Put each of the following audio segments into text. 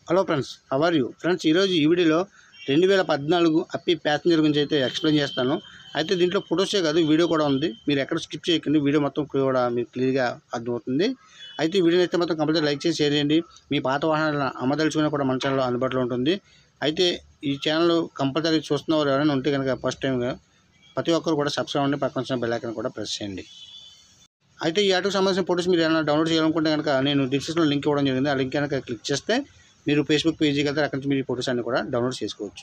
Hello friends how are you friends ఈరోజు ఈ వీడియోలో రెండు వేల పద్నాలుగు అప్పి ప్యాసింజర్ గురించి అయితే ఎక్స్ప్లెయిన్ చేస్తాను అయితే దీంట్లో ఫొటోసే కాదు వీడియో కూడా ఉంది మీరు ఎక్కడ స్కిప్ చేయకండి వీడియో మొత్తం కూడా మీకు క్లియర్గా అర్థమవుతుంది అయితే ఈ వీడియోని అయితే మొత్తం కంపల్సరీ లైక్ చేసి షేర్ చేయండి మీ పాత వాహనాలను అమ్మదలుచుకున్న కూడా మన ఛానల్లో అందుబాటులో ఉంటుంది అయితే ఈ ఛానల్ కంపల్సరీ చూస్తున్న వారు ఎవరైనా ఉంటే కనుక ఫస్ట్ టైంగా ప్రతి ఒక్కరు కూడా సబ్స్క్రైబ్ అవ్వండి పక్కన వచ్చిన బెల్ ఐకాన్ కూడా ప్రెస్ చేయండి అయితే ఈ ఆటోకి సంబంధించిన ఫోటోస్ మీరు ఏమైనా డౌన్లోడ్ చేయాలనుకుంటే కనుక నేను డిస్క్రిప్షన్లో లింక్ ఇవ్వడం జరిగింది ఆ లింక్ కనుక క్లిక్ చేస్తే మీరు ఫేస్బుక్ పేజీకి వెళ్తే అక్కడి నుంచి మీరు ఈ ఫోటోస్ అన్ని కూడా డౌన్లోడ్ చేసుకోవచ్చు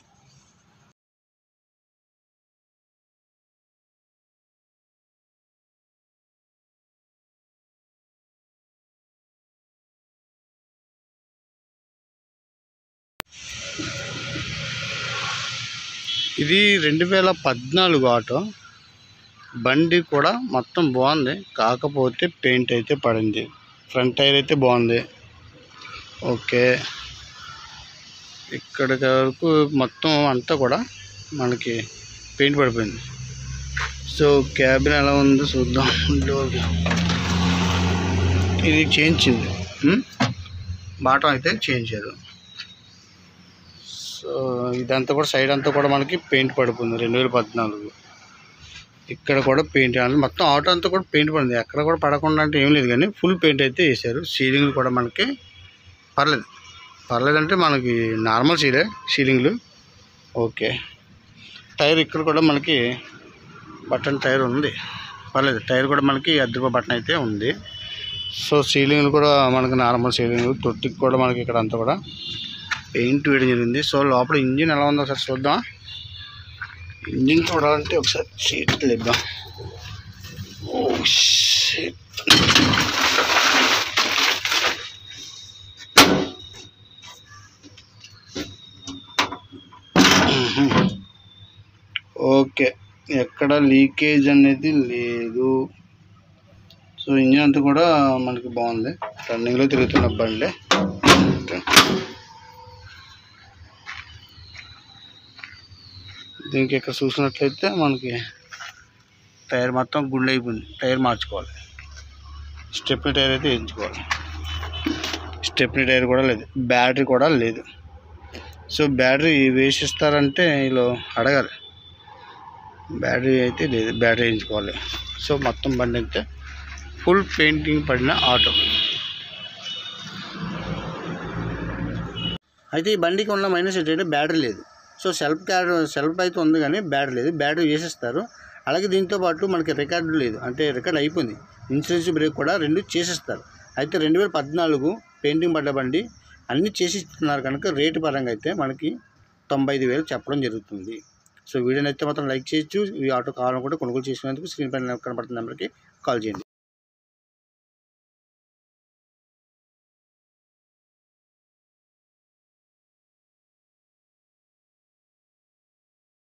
ఇది రెండు వేల పద్నాలుగు ఆటో బండి కూడా మొత్తం బాగుంది కాకపోతే పెయింట్ అయితే పడింది ఫ్రంట్ టైర్ అయితే బాగుంది ఓకే ఇక్కడికి వరకు మొత్తం అంతా కూడా మనకి పెయింట్ పడిపోయింది సో క్యాబిన్ ఎలా ఉందో చూద్దాం డోర్ ఇది చేయించింది బాటం అయితే చేంజ్ చేయదు సో ఇదంతా కూడా సైడ్ అంతా కూడా మనకి పెయింట్ పడిపోయింది రెండు వేల పద్నాలుగు ఇక్కడ కూడా పెయింట్ అంటే మొత్తం ఆటో అంతా కూడా పెయింట్ పడింది ఎక్కడ కూడా పడకుండా అంటే ఏం లేదు కానీ ఫుల్ పెయింట్ అయితే వేసారు సీలింగ్ కూడా మనకి పర్లేదు పర్లేదంటే మనకి నార్మల్ సీలే సీలింగ్లు ఓకే టైర్ ఇక్కడ కూడా మనకి బటన్ టైర్ ఉంది పర్లేదు టైర్ కూడా మనకి అద్దె రూపాయ బటన్ అయితే ఉంది సో సీలింగ్ కూడా మనకి నార్మల్ సీలింగ్ తొట్టికి కూడా మనకి ఇక్కడ అంతా కూడా పెయింట్ వేయడం జరిగింది సో లోపల ఇంజిన్ ఎలా ఉందో ఒకసారి చూద్దాం ఇంజిన్ చూడాలంటే ఒకసారి సీట్లు ఇద్దాం ఓ షిట్. మ్మ్. ఓకే ఎక్కడ లీకేజ్ అనేది లేదు సో ఇంజిన్ అంతా కూడా మనకి బాగుంది రన్నింగ్లో తిరుగుతున్న బండి దీనికి ఇక్కడ చూసినట్లయితే మనకి టైర్ మొత్తం గుండె అయిపోయింది టైర్ మార్చుకోవాలి స్టెప్ని టైర్ అయితే వేయించుకోవాలి స్టెప్ని టైర్ కూడా లేదు బ్యాటరీ కూడా లేదు సో బ్యాటరీ వేసిస్తారంటే వీళ్ళు అడగాలి బ్యాటరీ అయితే లేదు బ్యాటరీ వేయించుకోవాలి సో మొత్తం బండి అయితే ఫుల్ పెయింటింగ్ పడిన ఆటో అయితే ఈ బండికి ఉన్న మైనస్ ఏంటంటే బ్యాటరీ లేదు సో సెల్ఫ్ క్యార్ సెల్ఫ్ అయితే ఉంది కానీ బ్యాటరీ లేదు బ్యాటరీ వేసేస్తారు అలాగే దీంతో పాటు మనకి రికార్డు లేదు అంటే రికార్డ్ అయిపోయింది ఇన్సూరెన్స్ బ్రేక్ కూడా రెండు చేసేస్తారు అయితే రెండు వేల పద్నాలుగు పెయింటింగ్ పడ్డ బండి అన్నీ చేసి ఇస్తున్నారు కనుక రేటు పరంగా అయితే మనకి తొంభై ఐదు వేలు చెప్పడం జరుగుతుంది సో వీడియోని అయితే మాత్రం లైక్ చేయొచ్చు ఈ ఆటో కావాలనుకుంటే కొనుగోలు చేసుకునేందుకు స్క్రీన్ పైన కనబడుతున్న నెంబర్కి కాల్ చేయండి